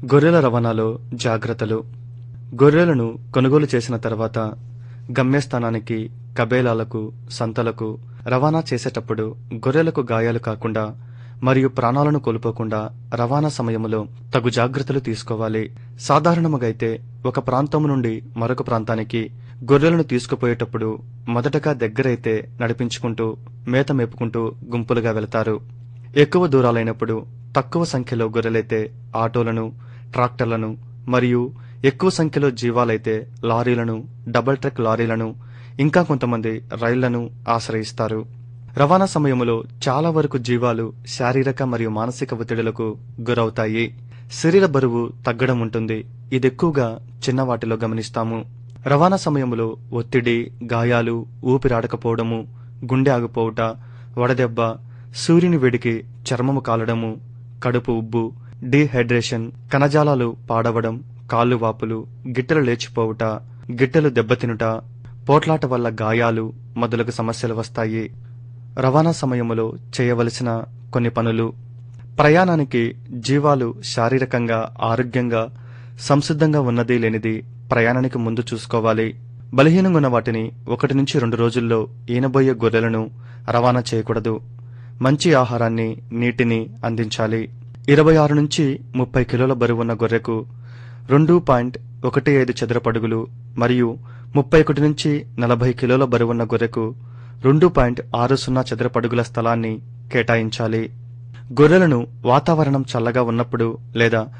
గొర్రెల రవాణాలో జాగ్రత్తలు గొర్రెలను కొనుగోలు చేసిన తర్వాత గమ్యస్థానానికి కబేలాలకు సంతలకు రవాణా చేసేటప్పుడు గొర్రెలకు గాయాలు కాకుండా మరియు ప్రాణాలను కోల్పోకుండా రవాణా సమయంలో తగు జాగ్రత్తలు తీసుకోవాలి సాధారణముగా అయితే ఒక ప్రాంతం నుండి మరొక ప్రాంతానికి గొర్రెలను తీసుకుపోయేటప్పుడు మొదటగా దగ్గరైతే నడిపించుకుంటూ మేత మేపుకుంటూ గుంపులుగా వెళతారు ఎక్కువ దూరాలైనప్పుడు తక్కువ సంఖ్యలో గొర్రెలైతే ఆటోలను ట్రాక్టర్లను మరియు ఎక్కువ సంఖ్యలో జీవాలైతే లారీలను డబుల్ ట్రక్ లారీలను ఇంకా కొంతమంది రైళ్లను ఆశ్రయిస్తారు రవాణా సమయంలో చాలా వరకు జీవాలు శారీరక మరియు మానసిక ఒత్తిడులకు గురవుతాయి శరీర బరువు తగ్గడం ఉంటుంది ఇది ఎక్కువగా చిన్న వాటిలో గమనిస్తాము రవాణా సమయంలో ఒత్తిడి గాయాలు ఊపిరాడకపోవడము గుండె ఆగిపోవుట వడదెబ్బ సూర్యుని వేడికి చర్మము కాలడము కడుపు ఉబ్బు డీహైడ్రేషన్ కణజాలాలు పాడవడం కాళ్ళు వాపులు గిట్టెలు లేచిపోవుట గిట్టెలు దెబ్బతినుట పోట్లాట వల్ల గాయాలు మొదలగు సమస్యలు వస్తాయి రవాణా సమయములో చేయవలసిన కొన్ని పనులు ప్రయాణానికి జీవాలు శారీరకంగా ఆరోగ్యంగా సంసిద్ధంగా ఉన్నది లేనిది ప్రయాణానికి ముందు చూసుకోవాలి బలహీనంగా ఉన్న వాటిని ఒకటి నుంచి రెండు రోజుల్లో ఈనబోయే గొర్రెలను రవాణా చేయకూడదు మంచి ఆహారాన్ని నీటిని అందించాలి ఇరవై ఆరు నుంచి ముప్పై కిలోల బరువున్న గొర్రెకు రెండు పాయింట్ ఒకటి ఐదు చదరపడుగులు మరియు ముప్పై ఒకటి నుంచి నలభై కిలోల బరువున్న గొర్రెకు రెండు పాయింట్ ఆరు సున్నా చదరపడుగుల స్థలాన్ని కేటాయించాలి గొర్రెలను వాతావరణం చల్లగా ఉన్నప్పుడు లేదా